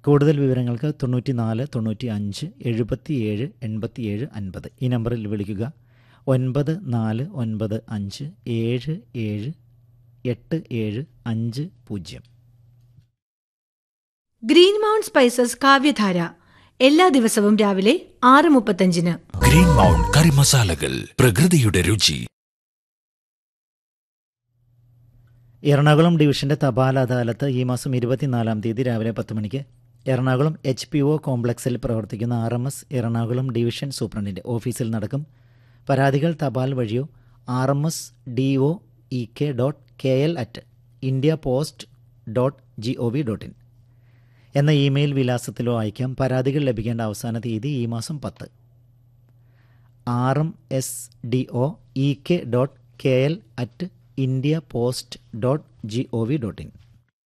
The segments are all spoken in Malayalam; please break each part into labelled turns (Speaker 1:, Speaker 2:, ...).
Speaker 1: കൂടുതൽ വിവരങ്ങൾക്ക് തൊണ്ണൂറ്റി നാല് തൊണ്ണൂറ്റി അഞ്ച് എഴുപത്തിയേഴ് എൺപത്തിയേഴ് അൻപത് ഈ നമ്പറിൽ വിളിക്കുക ഒൻപത് നാല് ഒൻപത് അഞ്ച് ഏഴ് ഏഴ് എട്ട് ഏഴ് അഞ്ച് പൂജ്യം
Speaker 2: ഗ്രീൻ മൗണ്ട് സ്പൈസസ് കാവ്യധാര എല്ലാ ദിവസവും രാവിലെ ആറ് മുപ്പത്തഞ്ചിന്
Speaker 3: ഗ്രീൻ മൗണ്ട് കറി മസാലകൾ പ്രകൃതിയുടെ രുചി
Speaker 1: എറണാകുളം ഡിവിഷന്റെ തപാൽ അദാലത്ത് ഈ മാസം ഇരുപത്തിനാലാം തീയതി രാവിലെ പത്ത് മണിക്ക് എറണാകുളം എച്ച് പി ഒ കോംപ്ലക്സിൽ പ്രവർത്തിക്കുന്ന R M S Ernakulam division സൂപ്രണ്ടിന്റെ ഓഫീസിൽ നടക്കും പരാതികൾ തപാൽ വഴിയോ R M S D O E K dot K L at India post dot G O V dot in എന്ന ഇമെയിൽ വിലാസത്തിലോ അയക്കാം പരാതികൾ ലഭിക്കേണ്ട അവസാന തീയതി ഈ മാസം പത്ത് R M S D O E K dot K L at India post dot G O V dot in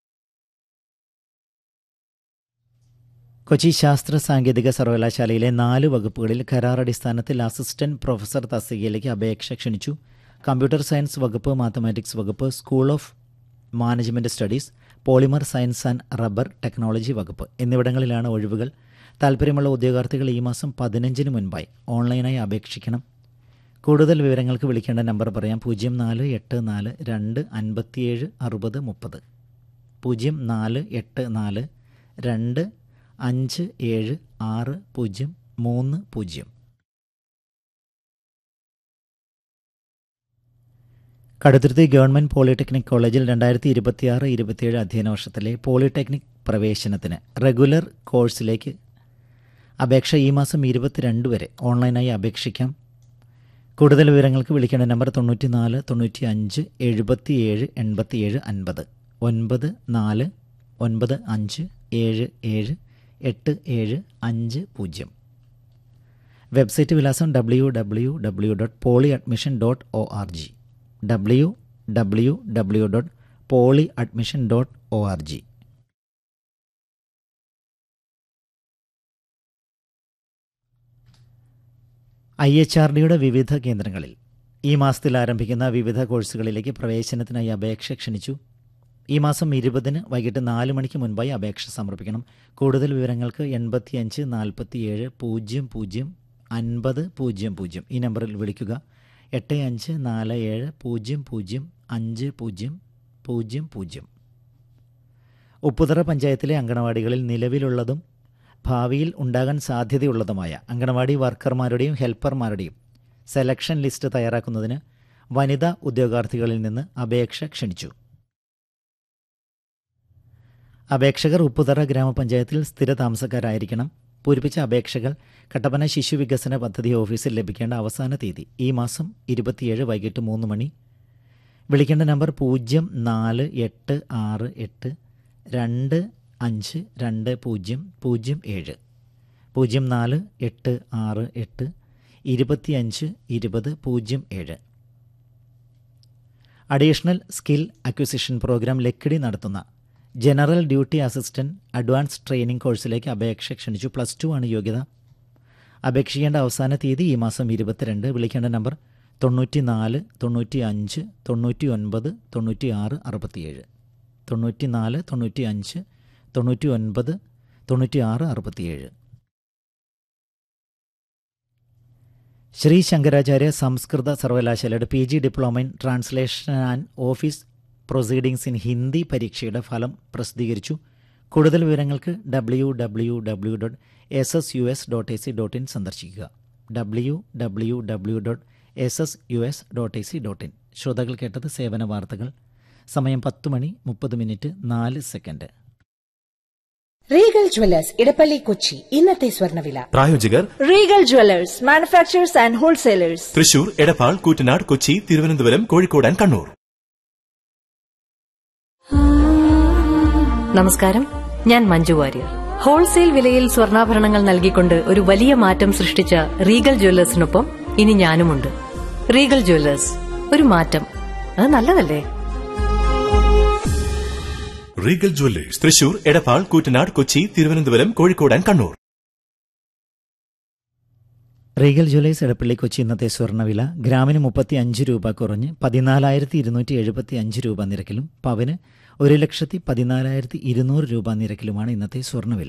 Speaker 1: Kochi ശാസ്ത്ര സാങ്കേതിക സർവകലാശാലയിലെ നാല് വകുപ്പുകളിൽ കരാറടിസ്ഥാനത്തിൽ അസിസ്റ്റന്റ് പ്രൊഫസർ തസ്തികയിലേക്ക് അപേക്ഷ ക്ഷണിച്ചു കമ്പ്യൂട്ടർ സയൻസ് വകുപ്പ് മാത്തമാറ്റിക്സ് വകുപ്പ് school of management studies polymer science and rubber technology വകുപ്പ് എന്നിവിടങ്ങളിലാണ് ഒഴിവുകൾ താൽപ്പര്യമുള്ള ഉദ്യോഗാർത്ഥികൾ ഈ മാസം പതിനഞ്ചിന് മുൻപായി ഓൺലൈനായി അപേക്ഷിക്കണം കൂടുതൽ വിവരങ്ങൾക്ക് വിളിക്കേണ്ട നമ്പർ പറയാം പൂജ്യം നാല് എട്ട് നാല് രണ്ട് അൻപത്തിയേഴ് അറുപത് മുപ്പത് പൂജ്യം നാല് എട്ട് നാല് രണ്ട് അഞ്ച് ഏഴ് ആറ് പൂജ്യം മൂന്ന് പൂജ്യം കടുത്തുരുത്തി ഗവൺമെൻറ് പോളിടെക്നിക് കോളേജിൽ രണ്ടായിരത്തി ഇരുപത്തിയാറ് ഇരുപത്തിയേഴ് അധ്യയന വർഷത്തിലെ പോളിടെക്നിക് പ്രവേശനത്തിന് റെഗുലർ കോഴ്സിലേക്ക് അപേക്ഷ ഈ മാസം ഇരുപത്തിരണ്ട് വരെ ഓൺലൈനായി അപേക്ഷിക്കാം കൂടുതൽ വിവരങ്ങൾക്ക് വിളിക്കേണ്ട നമ്പർ തൊണ്ണൂറ്റി നാല് തൊണ്ണൂറ്റി അഞ്ച് എഴുപത്തിയേഴ് എൺപത്തിയേഴ് അൻപത് ഒൻപത് നാല് ഒൻപത് അഞ്ച് ഏഴ് ഏഴ് എട്ട് ഏഴ് അഞ്ച് പൂജ്യം വെബ്സൈറ്റ് വിലാസം W W W dot poly admission dot O R G W W W dot poly admission dot O R G I H R ഡിയുടെ വിവിധ കേന്ദ്രങ്ങളിൽ ഈ മാസത്തിൽ ആരംഭിക്കുന്ന വിവിധ കോഴ്സുകളിലേക്ക് പ്രവേശനത്തിനായി അപേക്ഷ ക്ഷണിച്ചു ഈ മാസം ഇരുപതിന് വൈകിട്ട് നാല് മണിക്ക് മുൻപായി അപേക്ഷ സമർപ്പിക്കണം കൂടുതൽ വിവരങ്ങൾക്ക് എൺപത്തിയഞ്ച് നാൽപ്പത്തിയേഴ് പൂജ്യം പൂജ്യം അൻപത് പൂജ്യം പൂജ്യം ഈ നമ്പറിൽ വിളിക്കുക എട്ട് അഞ്ച് നാല് ഏഴ് പൂജ്യം പൂജ്യം അഞ്ച് പൂജ്യം പൂജ്യം പൂജ്യം ഉപ്പുതറ പഞ്ചായത്തിലെ അങ്കണവാടികളിൽ നിലവിലുള്ളതും ഭാവിയിൽ ഉണ്ടാകാൻ സാധ്യതയുള്ളതുമായ അങ്കണവാടി വർക്കർമാരുടെയും ഹെൽപ്പർമാരുടെയും സെലക്ഷൻ ലിസ്റ്റ് തയ്യാറാക്കുന്നതിന് വനിതാ ഉദ്യോഗാർത്ഥികളിൽ നിന്ന് അപേക്ഷ ക്ഷണിച്ചു അപേക്ഷകർ ഉപ്പുതറ ഗ്രാമപഞ്ചായത്തിൽ സ്ഥിര താമസക്കാരായിരിക്കണം പൂരിപ്പിച്ച അപേക്ഷകൾ കട്ടപ്പന ശിശു വികസന പദ്ധതി ഓഫീസിൽ ലഭിക്കേണ്ട അവസാന തീയതി ഈ മാസം ഇരുപത്തിയേഴ് വൈകിട്ട് മൂന്ന് മണി വിളിക്കേണ്ട നമ്പർ പൂജ്യം നാല് എട്ട് ആറ് എട്ട് രണ്ട് അഞ്ച് രണ്ട് പൂജ്യം പൂജ്യം ഏഴ് പൂജ്യം നാല് എട്ട് ആറ് എട്ട് ഇരുപത്തിയഞ്ച് ഇരുപത് പൂജ്യം ഏഴ് additional skill acquisition program Lakkidi നടത്തുന്ന general duty assistant advance training കോഴ്സിലേക്ക് അപേക്ഷ ക്ഷണിച്ചു പ്ലസ് ടു ആണ് യോഗ്യത അപേക്ഷിക്കേണ്ട അവസാന തീയതി ഈ മാസം ഇരുപത്തിരണ്ട് വിളിക്കേണ്ട നമ്പർ തൊണ്ണൂറ്റി നാല് തൊണ്ണൂറ്റി അഞ്ച് തൊണ്ണൂറ്റി ഒൻപത് തൊണ്ണൂറ്റി ആറ് അറുപത്തിയേഴ് തൊണ്ണൂറ്റി നാല് തൊണ്ണൂറ്റി അഞ്ച് തൊണ്ണൂറ്റി ഒൻപത് തൊണ്ണൂറ്റി ആറ് അറുപത്തിയേഴ് ശ്രീ ശങ്കരാചാര്യ സംസ്കൃത സർവകലാശാലയുടെ P G diploma in translation and office proceedings in Hindi പരീക്ഷയുടെ ഫലം പ്രസിദ്ധീകരിച്ചു കൂടുതൽ വിവരങ്ങൾക്ക് W W W dot S S U S dot A C dot in സന്ദർശിക്കുക W W W dot S S U S dot A C dot in ശ്രോതാക്കൾ കേട്ടത് സേവന വാർത്തകൾ സമയം പത്ത് മണി മുപ്പത് മിനിറ്റ് നാല് second
Speaker 4: Regal Jewellers Edappally Kochi ഇന്നത്തെ സ്വർണ്ണവില
Speaker 5: പ്രായോജകർ
Speaker 6: Regal Jewellers manufacturers and wholesalers
Speaker 5: Thrissur Edappal Koottanad Kochi Thiruvananthapuram Kozhikode and Kannur
Speaker 7: നമസ്കാരം ഞാൻ മഞ്ജു വാര്യർ ഹോൾസെയിൽ വിലയിൽ സ്വർണ്ണാഭരണങ്ങൾ നൽകിക്കൊണ്ട് ഒരു വലിയ മാറ്റം സൃഷ്ടിച്ച റീഗൽ ജ്വല്ലേഴ്സിനൊപ്പം ഇനി ഞാനുമുണ്ട് റീഗൽ ജ്വല്ലേഴ്സ് ഒരു മാറ്റം അത് നല്ലതല്ലേ
Speaker 5: Regal Jewellers Thrissur Edappal Koottanad Kochi Thiruvananthapuram Kozhikode and Kannur
Speaker 1: Regal Jewellers Edappally Kochi ഇന്നത്തെ സ്വർണ്ണവില ഗ്രാമിന് മുപ്പത്തി അഞ്ച് രൂപ കുറഞ്ഞ് പതിനാലായിരത്തി ഇരുന്നൂറ്റി എഴുപത്തി അഞ്ച് രൂപ നിരക്കിലും പവന് ഒരു ലക്ഷത്തി പതിനാലായിരത്തി ഇരുന്നൂറ് രൂപ നിരക്കിലുമാണ് ഇന്നത്തെ സ്വർണ്ണവില